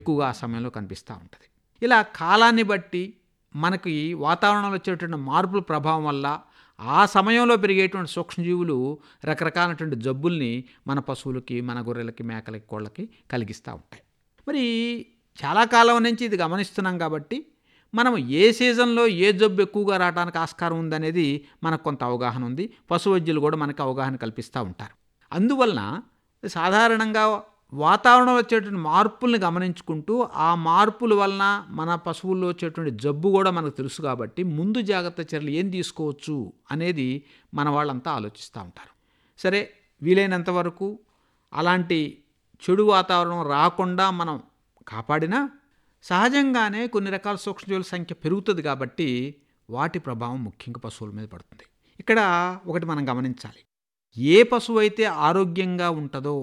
ఎక్కువగా ఆ సమయంలో కనిపిస్తూ ఉంటుంది ఇలా కాలాన్ని బట్టి మనకి వాతావరణంలో వచ్చేటువంటి మార్పుల ప్రభావం వల్ల ఆ సమయంలో పెరిగేటువంటి సూక్ష్మజీవులు రకరకాలైనటువంటి జబ్బుల్ని మన పశువులకి మన గొర్రెలకి మేకలకి కోళ్ళకి కలిగిస్తూ ఉంటాయి మరి చాలా కాలం నుంచి ఇది గమనిస్తున్నాం కాబట్టి మనం ఏ సీజన్లో ఏ జబ్బు ఎక్కువగా రావడానికి ఆస్కారం ఉందనేది మనకు కొంత అవగాహన ఉంది పశు వైద్యులు కూడా మనకు అవగాహన కల్పిస్తూ ఉంటారు అందువలన సాధారణంగా వాతావరణంలో వచ్చేటువంటి మార్పుల్ని గమనించుకుంటూ ఆ మార్పుల వలన మన పశువుల్లో వచ్చేటువంటి జబ్బు కూడా మనకు తెలుసు కాబట్టి ముందు జాగ్రత్త చర్యలు ఏం తీసుకోవచ్చు అనేది మన వాళ్ళంతా ఆలోచిస్తూ ఉంటారు సరే వీలైనంత వరకు అలాంటి చెడు వాతావరణం రాకుండా మనం కాపాడినా సహజంగానే కొన్ని రకాల సూక్ష్మజీవుల సంఖ్య పెరుగుతుంది కాబట్టి వాటి ప్రభావం ముఖ్యంగా పశువుల మీద పడుతుంది ఇక్కడ ఒకటి మనం గమనించాలి ఏ పశువు అయితే ఆరోగ్యంగా ఉంటుందో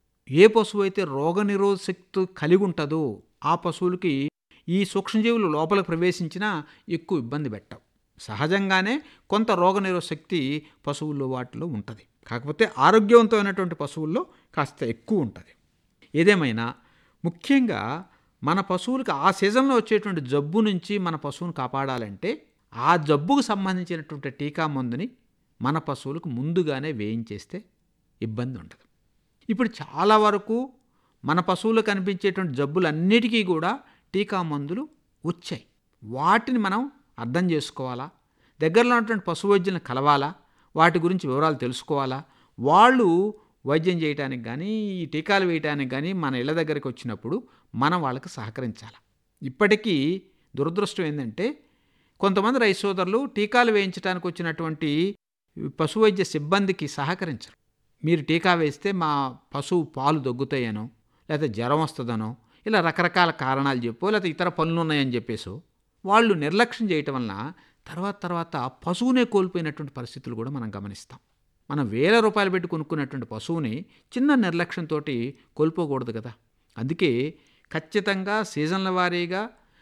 ఏ పశువు అయితే రోగనిరోధ శక్తి కలిగి ఉంటుందో ఆ పశువులకి ఈ సూక్ష్మజీవులు లోపలికి ప్రవేశించినా ఎక్కువ ఇబ్బంది పెట్టవు సహజంగానే కొంత రోగనిరోధ శక్తి పశువుల్లో వాటిలో ఉంటుంది కాకపోతే ఆరోగ్యవంతమైనటువంటి పశువుల్లో కాస్త ఎక్కువ ఉంటుంది ఏదేమైనా ముఖ్యంగా మన పశువులకు ఆ సీజన్లో వచ్చేటువంటి జబ్బు నుంచి మన పశువును కాపాడాలంటే ఆ జబ్బుకు సంబంధించినటువంటి టీకా మందుని మన పశువులకు ముందుగానే వేయించేస్తే ఇబ్బంది ఉండదు ఇప్పుడు చాలా వరకు మన పశువులకు కనిపించేటువంటి జబ్బులన్నిటికీ కూడా టీకా మందులు వచ్చాయి వాటిని మనం అర్థం చేసుకోవాలా దగ్గరలో ఉన్నటువంటి పశు వైద్యులను కలవాలా వాటి గురించి వివరాలు తెలుసుకోవాలా వాళ్ళు వైద్యం చేయడానికి కానీ ఈ టీకాలు వేయడానికి కానీ మన ఇళ్ళ దగ్గరికి వచ్చినప్పుడు మనం వాళ్ళకి సహకరించాలి ఇప్పటికీ దురదృష్టం ఏంటంటే కొంతమంది రైతు సోదరులు టీకాలు వేయించడానికి వచ్చినటువంటి పశు వైద్య సిబ్బందికి సహకరించరు మీరు టీకా వేస్తే మా పశువు పాలు దగ్గుతాయనో లేకపోతే జ్వరం వస్తుందనో ఇలా రకరకాల కారణాలు చెప్పో లేకపోతే ఇతర పనులు ఉన్నాయని చెప్పేసో వాళ్ళు నిర్లక్ష్యం చేయటం వలన తర్వాత తర్వాత పశువునే కోల్పోయినటువంటి పరిస్థితులు కూడా మనం గమనిస్తాం మనం వేల రూపాయలు పెట్టి కొనుక్కున్నటువంటి పశువుని చిన్న నిర్లక్ష్యంతో కోల్పోకూడదు కదా అందుకే ఖచ్చితంగా సీజన్ల వారీగా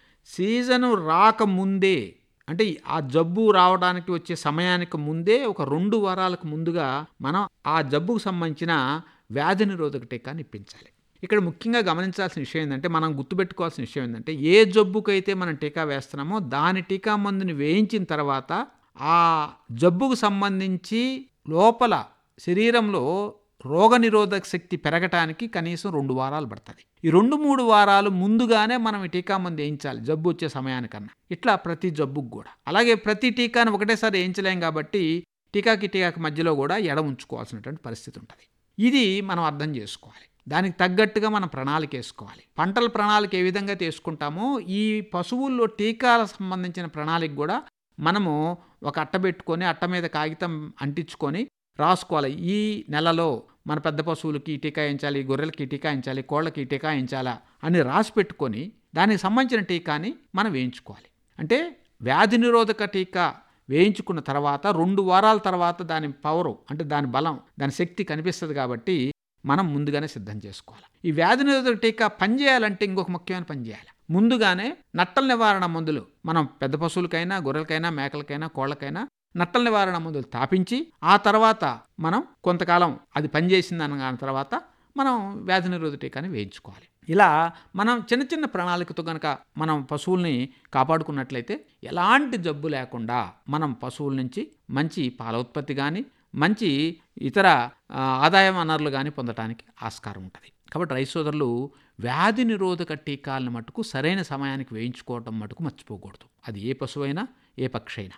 సీజను రాకముందే అంటే ఆ జబ్బు రావడానికి వచ్చే సమయానికి ముందే ఒక రెండు వారాలకు ముందుగా మనం ఆ జబ్బుకు సంబంధించిన వ్యాధి నిరోధక టీకాని ఇప్పించాలి ఇక్కడ ముఖ్యంగా గమనించాల్సిన విషయం ఏంటంటే మనం గుర్తుపెట్టుకోవాల్సిన విషయం ఏంటంటే ఏ జబ్బుకైతే మనం టీకా వేస్తున్నామో దాని టీకా మందుని వేయించిన తర్వాత ఆ జబ్బుకు సంబంధించి లోపల శరీరంలో రోగనిరోధక శక్తి పెరగటానికి కనీసం రెండు వారాలు పడుతుంది ఈ రెండు మూడు వారాలు ముందుగానే మనం ఈ టీకా మందు వేయించాలి జబ్బు వచ్చే సమయానికన్నా ఇట్లా ప్రతి జబ్బుకు కూడా అలాగే ప్రతి టీకాను ఒకటేసారి వేయించలేం కాబట్టి టీకాకి టీకాకి మధ్యలో కూడా ఎడ ఉంచుకోవాల్సినటువంటి పరిస్థితి ఉంటుంది ఇది మనం అర్థం చేసుకోవాలి దానికి తగ్గట్టుగా మనం ప్రణాళిక వేసుకోవాలి పంటల ప్రణాళిక ఏ విధంగా తీసుకుంటామో ఈ పశువుల్లో టీకాలకు సంబంధించిన ప్రణాళిక కూడా మనము ఒక అట్ట పెట్టుకొని అట్ట మీద కాగితం అంటించుకొని రాసుకోవాలి ఈ నెలలో మన పెద్ద పశువులకి ఈ టీకా వేయించాలి గొర్రెలకి టీకా వేయించాలి కోళ్ళకి టీకా వేయించాలా అని రాసి పెట్టుకొని దానికి సంబంధించిన టీకాని మనం వేయించుకోవాలి అంటే వ్యాధి నిరోధక టీకా వేయించుకున్న తర్వాత రెండు వారాల తర్వాత దాని పవరు అంటే దాని బలం దాని శక్తి కనిపిస్తుంది కాబట్టి మనం ముందుగానే సిద్ధం చేసుకోవాలి ఈ వ్యాధి నిరోధక టీకా పనిచేయాలంటే ఇంకొక ముఖ్యమైన పని చేయాలి ముందుగానే నట్టల నివారణ మందులు మనం పెద్ద పశువులకైనా గొర్రెలకైనా మేకలకైనా కోళ్ళకైనా నట్టల నివారణ మందులు తాపించి ఆ తర్వాత మనం కొంతకాలం అది పనిచేసింది అన్న తర్వాత మనం వ్యాధి నిరోధక టీకాని వేయించుకోవాలి ఇలా మనం చిన్న చిన్న ప్రణాళికతో కనుక మనం పశువుల్ని కాపాడుకున్నట్లయితే ఎలాంటి జబ్బు లేకుండా మనం పశువుల నుంచి మంచి పాల ఉత్పత్తి కానీ మంచి ఇతర ఆదాయ వనరులు కానీ పొందడానికి ఆస్కారం ఉంటుంది కాబట్టి రైతు సోదరులు వ్యాధి నిరోధక టీకాలను మటుకు సరైన సమయానికి వేయించుకోవటం మటుకు మర్చిపోకూడదు అది ఏ పశువైనా ఏ పక్షి అయినా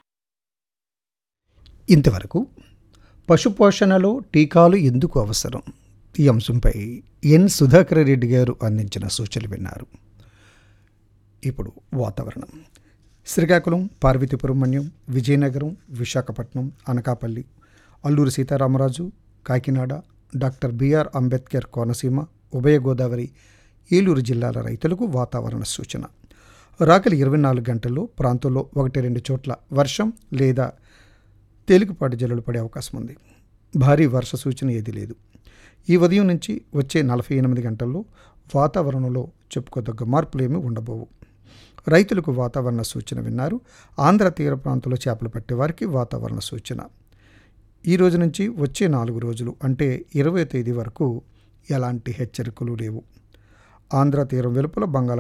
ఇంతవరకు పశుపోషణలో టీకాలు ఎందుకు అవసరం ఈ అంశంపై ఎన్ సుధాకర్ రెడ్డి గారు అందించిన సూచనలు విన్నారు ఇప్పుడు వాతావరణం శ్రీకాకుళం పార్వతీపురం మన్యం విజయనగరం విశాఖపట్నం అనకాపల్లి అల్లూరు సీతారామరాజు కాకినాడ డాక్టర్ బిఆర్ అంబేద్కర్ కోనసీమ ఉభయ గోదావరి ఏలూరు జిల్లాల రైతులకు వాతావరణ సూచన రాగలి ఇరవై నాలుగు గంటల్లో ప్రాంతంలో ఒకటి రెండు చోట్ల వర్షం లేదా తేలికపాటి జల్లులు పడే అవకాశం ఉంది భారీ వర్ష సూచన ఏది లేదు ఈ ఉదయం నుంచి వచ్చే నలభై ఎనిమిది గంటల్లో వాతావరణంలో చెప్పుకోదగ్గ మార్పులు ఏమీ ఉండబోవు రైతులకు వాతావరణ సూచన విన్నారు ఆంధ్ర తీర ప్రాంతంలో చేపలు పట్టే వారికి వాతావరణ సూచన ఈ రోజు నుంచి వచ్చే నాలుగు రోజులు అంటే ఇరవై తేదీ వరకు ఎలాంటి హెచ్చరికలు లేవు ఆంధ్ర తీరం వెలుపల బంగాళ